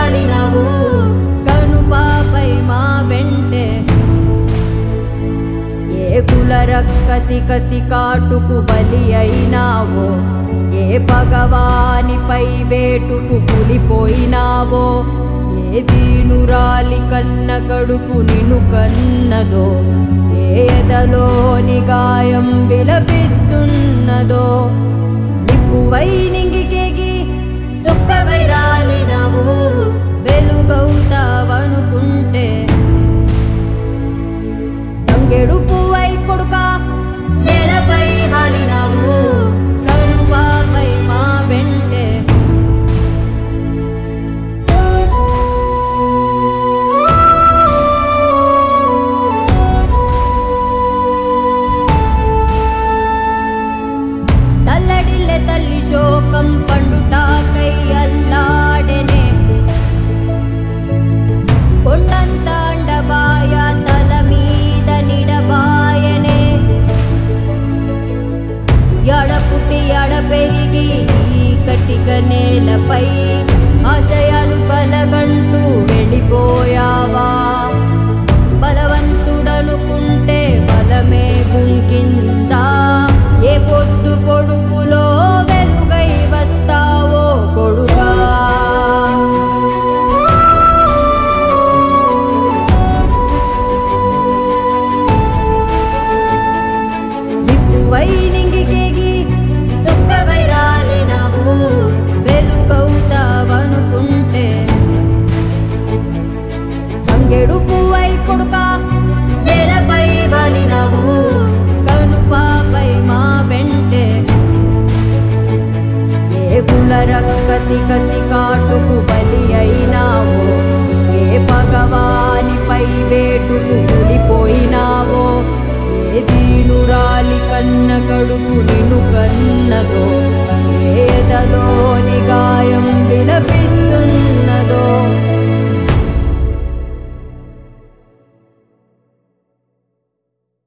వాలినవు కనుపాపై మా వెంటే ఏ కుల రక్కసి కసి కాటుకు బలి అయినావో ఏ పగవానిపై వేటుకు పులిపోయినావో ఏ దీనురాలి కన్న కడుపు నిను కన్నదో ఏ ఎదలోని గాయం విలపిస్తున్నదో నిప్పువై నింగికేగి సుక్కవై రాలినవు వెలుగవుతావనుకుంటే తంగెడు పువ్వై కొడుక నేలపై వాలినవు కనుపాపై మా వెంటే తల్లడిల్లె తల్లి శోకం పండుటాకై అల్లాడెనే కొండంత అండబాయ తల మీద నిడబాయనే ఎడ పుట్టి ఎడ పెరిగి ఈ కటిక నేలపై ఆశయాలు కలగంటూ వెళ్ళిపోయావా బలవంతుడనుకుంటే బలమే గుంకిందా ఏ పొద్దు పొడుపులో వెలుగై వస్తావో కొడుకా నిప్పువై నింగికేగి సుక్కవై రాలినవు వెలుగవుతావనుకుంటే తంగెడు పువ్వై కొడుక నేలపై వాలినవు కనుపాపై మా వెంటే ఏ కుల రక్కసి కసి కాటుకు బలి అయినావో ఏ పగవానిపై వేటుకు పులిపోయినావో ఏ దీనురాలి కన్న కడుపు నిను కన్న